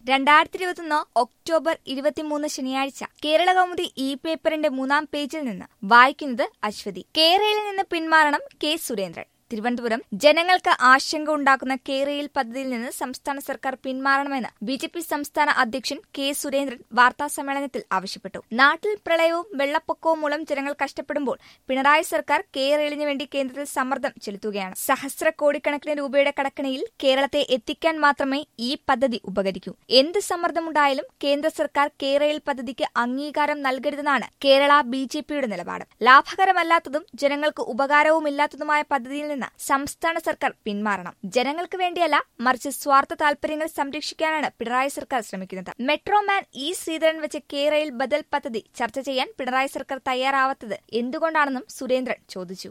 രണ്ടായിരത്തി ഇരുപത്തൊന്ന് ഒക്ടോബർ ഇരുപത്തിമൂന്ന് ശനിയാഴ്ച കേരള കൗമുദി ഇ പേപ്പറിന്റെ മൂന്നാം പേജിൽ നിന്ന് വായിക്കുന്നത് അശ്വതി കേരളയിൽ നിന്ന് പിന്മാറണം കെ സുരേന്ദ്രൻ തിരുവനന്തപുരം ജനങ്ങൾക്ക് ആശങ്ക ഉണ്ടാക്കുന്ന കേരയിൽ പദ്ധതിയിൽ നിന്ന് സംസ്ഥാന സർക്കാർ പിന്മാറണമെന്ന് ബി ജെ പി സംസ്ഥാന അധ്യക്ഷൻ കെ സുരേന്ദ്രൻ വാർത്താസമ്മേളനത്തിൽ ആവശ്യപ്പെട്ടു നാട്ടിൽ പ്രളയവും വെള്ളപ്പൊക്കവും മൂലം ജനങ്ങൾ കഷ്ടപ്പെടുമ്പോൾ പിണറായി സർക്കാർ കേരളിന് വേണ്ടി കേന്ദ്രത്തിൽ സമ്മർദ്ദം ചെലുത്തുകയാണ് സഹസ്ര കോടിക്കണക്കിന് രൂപയുടെ കടക്കണിയിൽ കേരളത്തെ എത്തിക്കാൻ മാത്രമേ ഈ പദ്ധതി ഉപകരിക്കൂ എന്ത് സമ്മർദ്ദമുണ്ടായാലും കേന്ദ്ര സർക്കാർ കേരയിൽ പദ്ധതിക്ക് അംഗീകാരം നൽകരുതെന്നാണ് കേരള ബി ജെ പിയുടെ നിലപാട് ലാഭകരമല്ലാത്തതും ജനങ്ങൾക്ക് ഉപകാരവുമില്ലാത്തതുമായ പദ്ധതിയിൽ നിന്ന് സംസ്ഥാന സർക്കാർ പിന്മാറണം ജനങ്ങൾക്ക് വേണ്ടിയല്ല മറിച്ച് സ്വാർത്ഥ താൽപര്യങ്ങൾ സംരക്ഷിക്കാനാണ് പിണറായി സർക്കാർ ശ്രമിക്കുന്നത് മെട്രോമാൻ ഇ ശ്രീധരൻ വെച്ച കേരയിൽ ബദൽ പദ്ധതി ചർച്ച ചെയ്യാൻ പിണറായി സർക്കാർ തയ്യാറാവാത്തത് എന്തുകൊണ്ടാണെന്നും സുരേന്ദ്രൻ ചോദിച്ചു